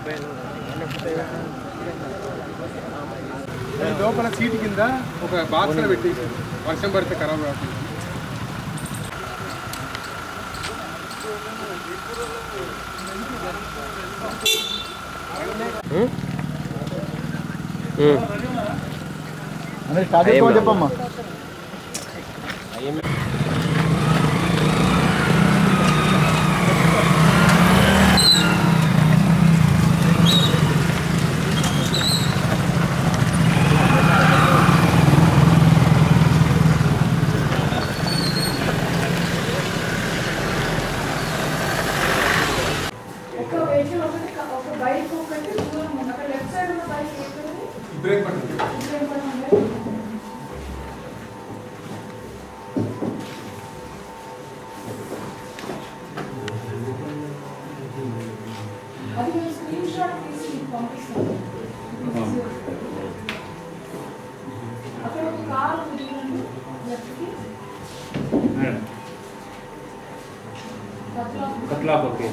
ఈ లోపల సీట్ కింద ఒక బాక్స్ పెట్టేసి వర్షం పడితే ఖరాబ్ కాకుండా చెప్పమ్మా ఒక వెహికల్ ఒకటి క- ఒక బైక్ ఒకటి దూరం ఉంది అక్కడ లెఫ్ట్ సైడ్ ఉన్న బైక్ ఏంటంటే బ్రేక్ పట్టింది ఇదేం పని ఉంది? అది నేను స్క్రీన్ షాట్ తీసి పంపిస్తాను అక్కడ ఒక కార్ ఉంది చూడండి లెఫ్ట్కి కట్లా కట్లాప్ ఓకే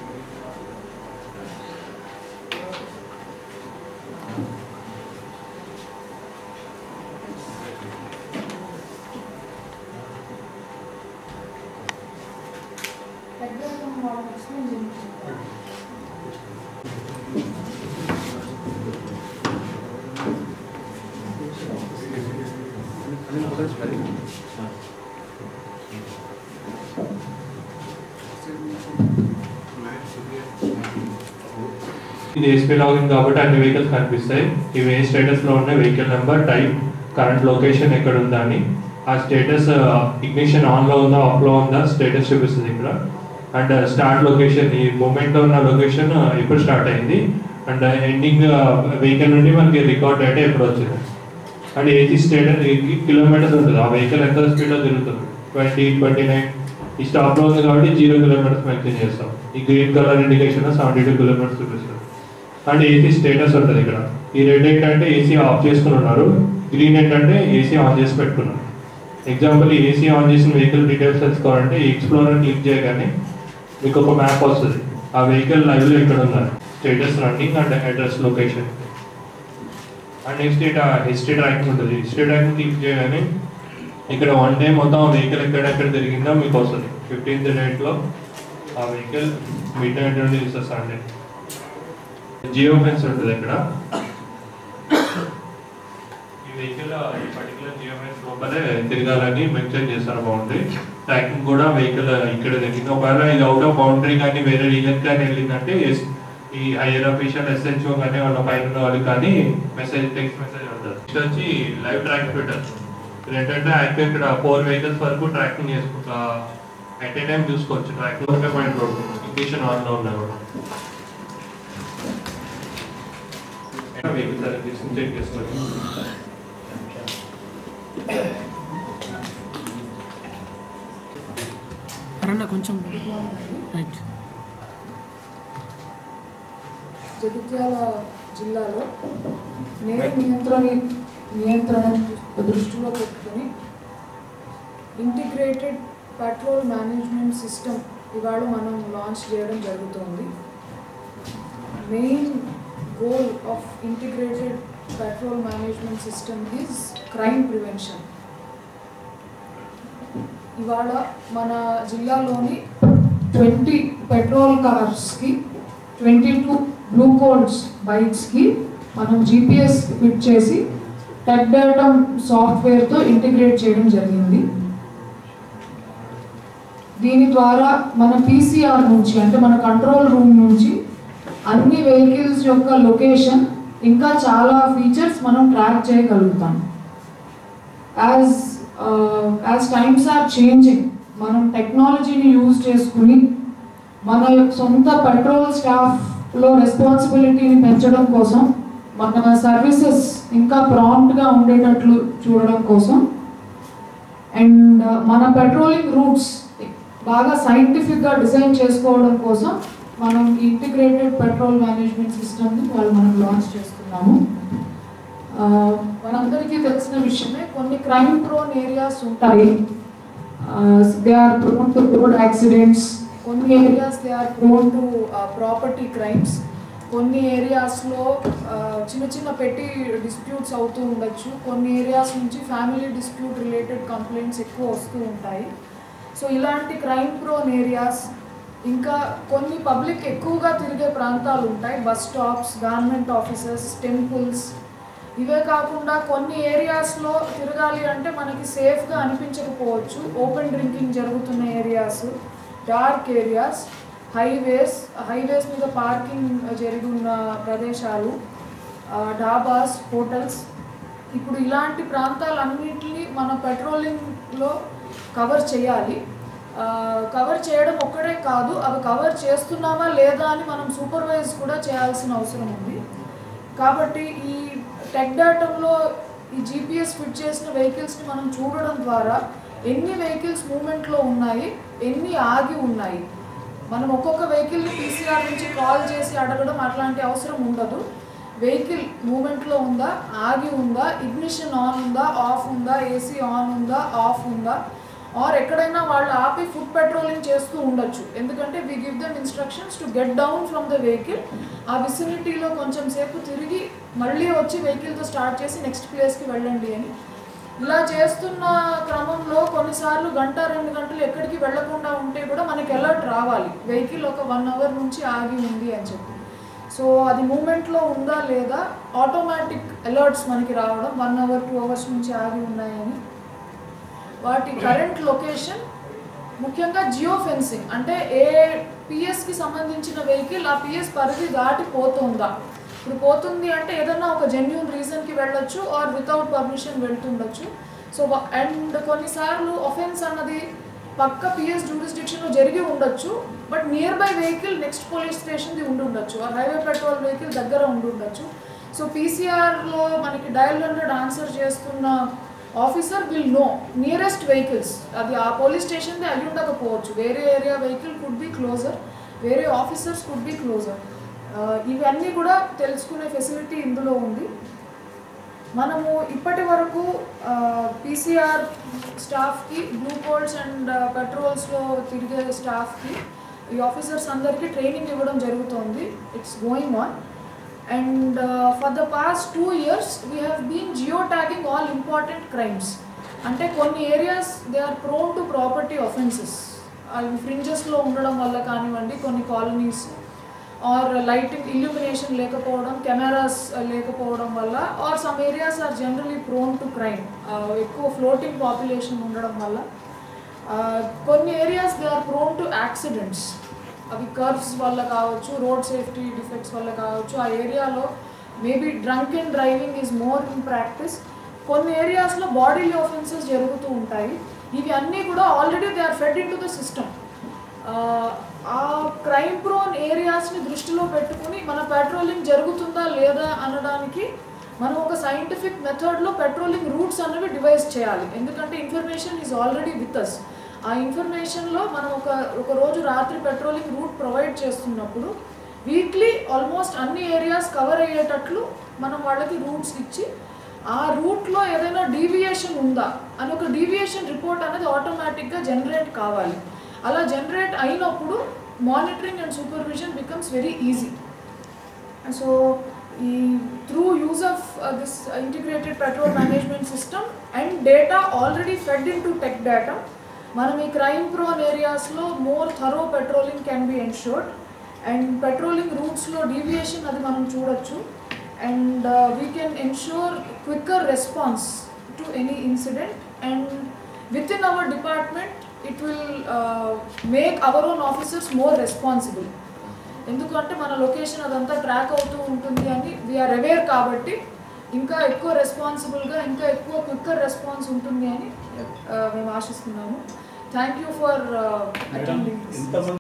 దగ్గరగా ఉన్న వాళ్ళకి ఎక్స్ప్లెయిన్ చేయండి ఇది ఎస్పీ లాగిన్ కాబట్టి అన్ని వెహికల్స్ కనిపిస్తాయి ఇవి ఏ స్టేటస్ లో ఉన్న vehicle number type current location ఎక్కడ ఉందా అని ఆ స్టేటస్ ఇగ్నిషన్ ఆన్ లో ఉందా ఆఫ్ లో ఉందా స్టేటస్ చూపిస్తుంది ఇక్కడ అండ్ స్టార్ట్ లొకేషన్ ఈ మూమెంట్ ఉన్న లొకేషన్ ఎప్పుడు స్టార్ట్ అయింది అండ్ ఎండింగ్ వెహికల్ నుండి మనకి రికార్డ్ డేటా ఎప్పుడు వచ్చింది అండ్ ఏసీ స్టేటస్ కిలోమీటర్స్ ఉంటుంది ఆ వెహికల్ ఎంత స్పీడ్లో తిరుగుతుంది ట్వంటీ ట్వంటీ నైన్ ఈ స్టాప్ లో ఉంది కాబట్టి జీరో కిలోమీటర్స్ మెన్షన్ చేస్తాం ఈ green colour indication seventy two kilometres చూపిస్తుంది అండ్ ఏసీ స్టేటస్ ఉంటుంది ఇక్కడ ఈ రెడ్ ఏంటంటే ఏసీ ఆఫ్ చేసుకుని ఉన్నారు గ్రీన్ ఏంటంటే ఏసీ ఆన్ చేసి పెట్టుకున్నారు ఎగ్జాంపుల్ ఏసీ ఆన్ చేసిన వెహికల్ డీటెయిల్స్ తెలుసుకోవాలంటే ఎక్స్ప్లోరర్ క్లిక్ చేయగానే మీకు ఒక మ్యాప్ వస్తుంది ఆ వెహికల్ లైవ్ లో ఇక్కడ ఉన్నారు status running and address location and next ఇట హిస్టరీ ట్రాకింగ్ ఉంటుంది హిస్టరీ ట్రాకింగ్ క్లిక్ చేయగానే ఇక్కడ వన్ డే మొత్తం వెహికల్ ఎక్కడెక్కడ తిరిగిందో మీకు వస్తుంది ఫిఫ్టీన్త్ డేట్లో ఆ వెహికల్ మిడ్ నైట్ నుండి చూస్తారు సండే జియో ఫెన్స్ ఉంటుంది ఇక్కడ ఈ వెహికల్ ఈ పర్టికులర్ జియో ఫెన్స్ లోపలే తిరగాలని మెన్షన్ చేస్తారు బౌండరీ ట్రాకింగ్ కూడా వెహికల్ ఇక్కడ తిరిగింది ఒకవేళ ఇది అవుట్ ఆఫ్ బౌండరీ కానీ వేరే రీజన్ కానీ వెళ్ళిందంటే ఎస్- ఈ హైయర్ అఫీషియల్ ఎస్హెచ్ఓ కానీ వాళ్ళ పైన ఉన్న వాళ్ళకి కానీ మెసేజ్ టెక్స్ట్ మెసేజ్ ఉంటుంది నెక్స్ట్ వచ్చి లైవ్ ట్రాక్ పెట్టారు ఇక్కడ ఏంటంటే యాక్చువల్ ఇక్కడ ఫోర్ వెహికల్స్ వరకు ట్రాకింగ్ చేసుకుంటా అట్ ఏ టైం చూసుకోవచ్చు ట్రాకింగ్ ఒకే పాయింట్ రోడ్ ఇండికేషన్ ఆన్ లో ఉన్నా కూడా వెహికల్స్ అనేది తీసుకుని చెక్ చేసుకోవచ్చు అరన్న కొంచెం రైట్ జగిత్యాల జిల్లాలో నేర నియంత్రణ నియంత్రణ దృష్టిలో పెట్టుకొని ఇంటిగ్రేటెడ్ పెట్రోల్ మేనేజ్మెంట్ సిస్టమ్ ఇవాళ మనం లాంచ్ చేయడం జరుగుతుంది main goal of integrated patrol management system is crime prevention ఇవాళ మన జిల్లాలోని ట్వంటీ పెట్రోల్ కార్స్కి ట్వంటీ టూ బ్లూ కోల్డ్స్ బైక్స్కి మనం జీపీఎస్ ఫిట్ చేసి టెక్ డేటమ్ సాఫ్ట్వేర్తో ఇంటిగ్రేట్ చేయడం జరిగింది దీని ద్వారా మన పీసీఆర్ నుంచి అంటే మన కంట్రోల్ రూమ్ నుంచి అన్ని వెహికల్స్ యొక్క లొకేషన్ ఇంకా చాలా ఫీచర్స్ మనం ట్రాక్ చేయగలుగుతాం as as times are changing మనం టెక్నాలజీని యూజ్ చేసుకుని మన సొంత పెట్రోల్ స్టాఫ్లో రెస్పాన్సిబిలిటీని పెంచడం కోసం మన సర్వీసెస్ ఇంకా ప్రాంప్ట్గా ఉండేటట్లు చూడడం కోసం అండ్ మన పెట్రోలింగ్ రూట్స్ బాగా సైంటిఫిక్గా డిజైన్ చేసుకోవడం కోసం మనం ఇంటిగ్రేటెడ్ పెట్రోల్ మేనేజ్మెంట్ సిస్టమ్ని వాళ్ళు మనం లాంచ్ చేస్తున్నాము ఆ, మనందరికీ తెలిసిన విషయమే కొన్ని క్రైమ్ ప్రోన్ ఏరియాస్ ఉంటాయి they are prone to road accidents కొన్ని areas they are prone to property crimes కొన్ని ఏరియాస్లో చిన్న చిన్న పెట్టి డిస్ప్యూట్స్ అవుతూ ఉండొచ్చు కొన్ని ఏరియాస్ నుంచి ఫ్యామిలీ డిస్ప్యూట్ రిలేటెడ్ కంప్లైంట్స్ ఎక్కువ వస్తూ ఉంటాయి సో ఇలాంటి క్రైమ్ ప్రోన్ ఏరియాస్ ఇంకా కొన్ని పబ్లిక్ ఎక్కువగా తిరిగే ప్రాంతాలు ఉంటాయి bus stops government offices temples ఇవే కాకుండా కొన్ని ఏరియాస్లో తిరగాలి అంటే మనకి సేఫ్గా అనిపించకపోవచ్చు ఓపెన్ డ్రింకింగ్ జరుగుతున్న areas dark areas highways highways మీద పార్కింగ్ జరిగి ఉన్న ప్రదేశాలు ఆ, డాబాస్ హోటల్స్ ఇప్పుడు ఇలాంటి ప్రాంతాలన్నింటినీ మన పెట్రోలింగ్లో కవర్ చేయాలి ఆ, కవర్ చేయడం ఒక్కడే కాదు అవి కవర్ చేస్తున్నామా లేదా అని మనం సూపర్వైజ్ కూడా చేయాల్సిన అవసరం ఉంది కాబట్టి ఈ టెక్ డేటంలో ఈ జీపీఎస్ ఫిట్ చేసిన వెహికల్స్ని మనం చూడడం ద్వారా ఎన్ని వెహికల్స్ మూమెంట్లో ఉన్నాయి ఎన్ని ఆగి ఉన్నాయి మనం ఒక్కొక్క వెహికల్ని పీసీఆర్ నుంచి కాల్ చేసి అడగడం అట్లాంటి అవసరం ఉండదు వెహికల్ మూమెంట్లో ఉందా ఆగి ఉందా ఇగ్నిషన్ ఆన్ ఉందా ఆఫ్ ఉందా ఏసీ ఆన్ ఉందా ఆఫ్ ఉందా ఆర్ ఎక్కడైనా వాళ్ళు ఆపి ఫుడ్ పెట్రోలింగ్ చేస్తూ ఉండొచ్చు ఎందుకంటే we give them instructions to get down from the vehicle ఆ విసినిటీలో కొంచెం సేపు తిరిగి మళ్ళీ వచ్చి వెహికల్తో స్టార్ట్ చేసి నెక్స్ట్ ప్లేస్కి వెళ్ళండి అని ఇలా చేస్తున్న క్రమంలో కొన్నిసార్లు గంట రెండు గంటలు ఎక్కడికి వెళ్లకుండా ఉంటే కూడా మనకి అలర్ట్ రావాలి వెహికల్ ఒక వన్ అవర్ నుంచి ఆగి ఉంది అని చెప్పి సో అది మూమెంట్లో ఉందా లేదా ఆటోమేటిక్ అలర్ట్స్ మనకి రావడం వన్ అవర్ టూ అవర్స్ నుంచి ఆగి ఉన్నాయని వాటి కరెంట్ లొకేషన్ ముఖ్యంగా జియో ఫెన్సింగ్ అంటే ఏ పిఎస్కి సంబంధించిన వెహికల్ ఆ పిఎస్ పరిధి దాటి పోతుందా ఇప్పుడు పోతుంది అంటే ఏదన్నా ఒక జెన్యున్ రీజన్కి వెళ్ళొచ్చు ఆర్ వితౌట్ పర్మిషన్ వెళ్తుండొచ్చు సో అండ్ కొన్నిసార్లు ఒఫెన్స్ అన్నది పక్క పిఎస్ జూరిస్డిక్షన్లో జరిగి ఉండొచ్చు but nearby vehicle next police స్టేషన్ది ఉండి ఉండొచ్చు ఆర్ హైవే పెట్రోల్ వెహికల్ దగ్గర ఉండి ఉండొచ్చు సో పీసీఆర్లో మనకి డయల్ హండ్రెడ్ ఆన్సర్ చేస్తున్న officer will know nearest vehicles అది ఆ పోలీస్ స్టేషన్ది అయి ఉండకపోవచ్చు వేరే area vehicle could be closer వేరే ఆఫీసర్స్ కుడ్ బి క్లోజర్ ఇవన్నీ కూడా తెలుసుకునే ఫెసిలిటీ ఇందులో ఉంది మనము ఇప్పటి వరకు పీసీఆర్ స్టాఫ్కి బ్లూ కోల్డ్స్ అండ్ పెట్రోల్స్లో తిరిగే స్టాఫ్కి ఈ ఆఫీసర్స్ అందరికీ ట్రైనింగ్ ఇవ్వడం జరుగుతోంది it's going on and for the past two years we have been geo tagging all important crimes అంటే కొన్ని areas they are prone to property offences అవి ఫ్రింజెస్లో ఉండడం వల్ల కానివ్వండి కొన్ని కాలనీస్ ఆర్ లైటింగ్ ఇల్యూమినేషన్ లేకపోవడం కెమెరాస్ లేకపోవడం వల్ల or some areas are generally prone to crime ఎక్కువ ఫ్లోటింగ్ పాపులేషన్ ఉండడం వల్ల Uh, కొన్ని areas they are prone to accidents అవి కర్వ్స్ వల్ల కావచ్చు రోడ్ సేఫ్టీ డిఫెక్ట్స్ వల్ల కావచ్చు ఆ ఏరియాలో maybe drunk and driving is more in practice కొన్ని ఏరియాస్లో బాడీలీ ఆఫెన్సెస్ జరుగుతూ ఉంటాయి ఇవి అన్నీ కూడా already they are fed into the system ఆ క్రైమ్ ప్రోన్ ఏరియాస్ని దృష్టిలో పెట్టుకుని మన పెట్రోలింగ్ జరుగుతుందా లేదా అనడానికి మనం ఒక సైంటిఫిక్ మెథడ్లో పెట్రోలింగ్ రూట్స్ అనేవి డివైస్ చేయాలి ఎందుకంటే information is already with us ఆ ఇన్ఫర్మేషన్లో మనం ఒక ఒక రోజు రాత్రి పెట్రోలింగ్ రూట్ ప్రొవైడ్ చేస్తున్నప్పుడు వీక్లీ ఆల్మోస్ట్ అన్ని ఏరియాస్ కవర్ అయ్యేటట్లు మనం వాళ్ళకి రూట్స్ ఇచ్చి ఆ రూట్లో ఏదైనా డీవియేషన్ ఉందా అని ఒక డీవియేషన్ రిపోర్ట్ అనేది ఆటోమేటిక్గా జనరేట్ కావాలి అలా జనరేట్ అయినప్పుడు monitoring and supervision becomes very easy so ఈ through use of this integrated patrol management system and data already fed into tech data మనం ఈ క్రైమ్ ప్రోన్ ఏరియాస్లో more thorough patrolling can be ensured and patrolling రూట్స్లో deviation అది మనం చూడొచ్చు and we can ensure quicker response to any incident and within our department it will make our own officers more responsible ఎందుకంటే మన location అదంతా track అవుతూ ఉంటుంది అని వీఆర్ అవేర్ కాబట్టి ఇంకా ఎక్కువ రెస్పాన్సిబుల్గా ఇంకా ఎక్కువ క్విక్కర్ రెస్పాన్స్ ఉంటుంది అని uh, మేము ఆశిస్తున్నాము థ్యాంక్ యూ ఫర్ అటెండింగ్